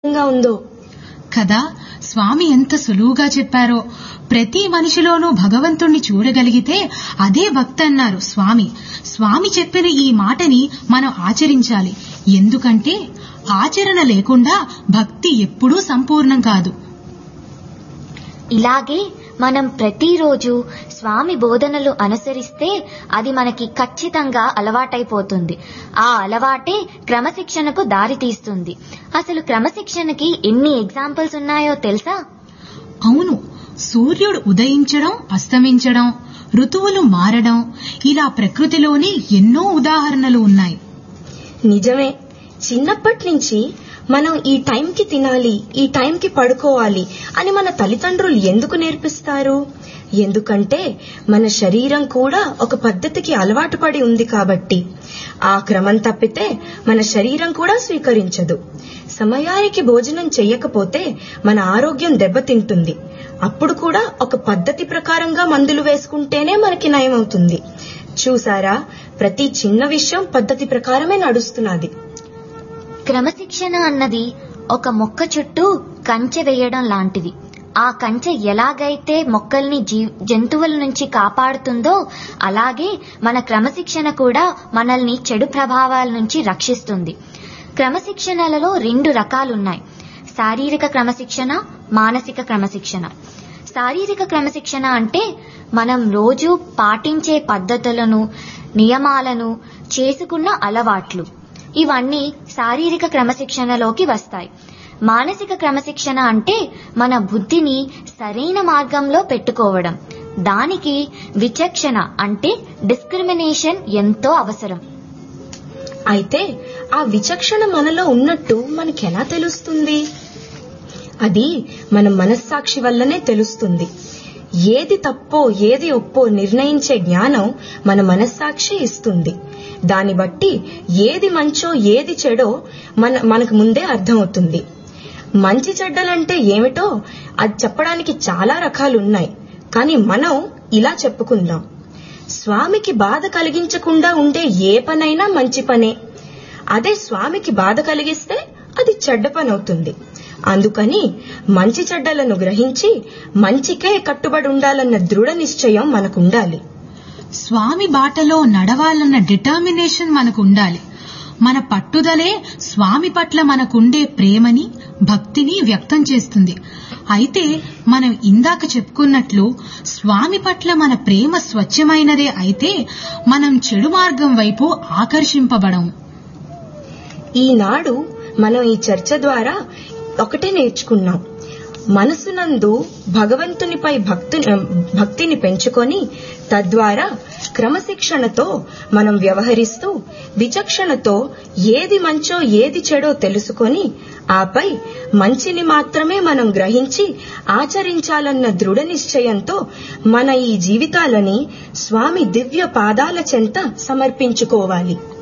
గా ఉందో కదా స్వామి ఎంత సులువుగా చెప్పారో ప్రతి మనిషిలోనూ భగవంతుణ్ణి చూడగలిగితే అదే భక్తి అన్నారు స్వామి స్వామి చెప్పిన ఈ మాటని మనం ఆచరించాలి ఎందుకంటే ఆచరణ లేకుండా భక్తి ఎప్పుడూ సంపూర్ణం కాదు ఇలాగే మనం ప్రతిరోజు స్వామి బోధనలు అనుసరిస్తే అది మనకి ఖచ్చితంగా అలవాటైపోతుంది ఆ అలవాటే క్రమశిక్షణకు దారి తీస్తుంది అసలు క్రమశిక్షణకి ఎన్ని ఎగ్జాంపుల్స్ ఉన్నాయో తెలుసా అవును సూర్యుడు ఉదయించడం అస్తమించడం ఋతువులు మారడం ఇలా ప్రకృతిలోని ఎన్నో ఉదాహరణలు ఉన్నాయి నిజమే చిన్నప్పటి నుంచి మనం ఈ టైంకి తినాలి ఈ టైంకి పడుకోవాలి అని మన తల్లిదండ్రులు ఎందుకు నేర్పిస్తారు ఎందుకంటే మన శరీరం కూడా ఒక పద్ధతికి అలవాటు పడి ఉంది కాబట్టి ఆ క్రమం తప్పితే మన శరీరం కూడా స్వీకరించదు సమయానికి భోజనం చెయ్యకపోతే మన ఆరోగ్యం దెబ్బతింటుంది అప్పుడు కూడా ఒక పద్ధతి ప్రకారంగా మందులు వేసుకుంటేనే మనకి నయమవుతుంది చూసారా ప్రతి చిన్న విషయం పద్ధతి ప్రకారమే నడుస్తున్నది క్రమశిక్షణ అన్నది ఒక మొక్క చుట్టూ కంచె వేయడం లాంటిది ఆ కంచె ఎలాగైతే మొక్కల్ని జీ జంతువుల నుంచి కాపాడుతుందో అలాగే మన క్రమశిక్షణ కూడా మనల్ని చెడు ప్రభావాల నుంచి రక్షిస్తుంది క్రమశిక్షణలలో రెండు రకాలున్నాయి శారీరక క్రమశిక్షణ మానసిక క్రమశిక్షణ శారీరక క్రమశిక్షణ అంటే మనం రోజు పాటించే పద్ధతులను నియమాలను చేసుకున్న అలవాట్లు ఇవన్నీ శారీరక క్రమశిక్షణలోకి వస్తాయి మానసిక క్రమశిక్షణ అంటే మన బుద్ధిని సరైన మార్గంలో పెట్టుకోవడం దానికి విచక్షణ అంటే డిస్క్రిమినేషన్ ఎంతో అవసరం అయితే ఆ విచక్షణ మనలో ఉన్నట్టు మనకెలా తెలుస్తుంది అది మన మనస్సాక్షి వల్లనే తెలుస్తుంది ఏది తప్పో ఏది ఒప్పో నిర్ణయించే జ్ఞానం మన మనస్సాక్షి ఇస్తుంది దాన్ని బట్టి ఏది మంచో ఏది చెడో మన మనకు ముందే అర్థమవుతుంది మంచి చెడ్డలంటే ఏమిటో అది చెప్పడానికి చాలా రకాలున్నాయి కానీ మనం ఇలా చెప్పుకుందాం స్వామికి బాధ కలిగించకుండా ఉండే ఏ పనైనా మంచి పనే అదే స్వామికి బాధ కలిగిస్తే అది చెడ్డ పని అవుతుంది అందుకని మంచి చెడ్డలను గ్రహించి మంచికే కట్టుబడి ఉండాలన్న దృఢ నిశ్చయం మనకుండాలి స్వామి బాటలో నడవాలన్న డిటర్మినేషన్ మనకు ఉండాలి మన పట్టుదలే స్వామి పట్ల మనకుండే ప్రేమని భక్తిని వ్యక్తం చేస్తుంది అయితే మనం ఇందాక చెప్పుకున్నట్లు స్వామి పట్ల మన ప్రేమ స్వచ్ఛమైనదే అయితే మనం చెడు మార్గం వైపు ఆకర్షింపబడం ఈనాడు మనం ఈ చర్చ ద్వారా ఒకటే నేర్చుకున్నాం మనసునందు భగవంతునిపై భక్తు భక్తిని పెంచుకొని తద్వారా క్రమశిక్షణతో మనం వ్యవహరిస్తూ విచక్షణతో ఏది మంచో ఏది చెడో తెలుసుకొని ఆపై మంచిని మాత్రమే మనం గ్రహించి ఆచరించాలన్న దృఢ నిశ్చయంతో మన ఈ జీవితాలని స్వామి దివ్య పాదాల చెంత సమర్పించుకోవాలి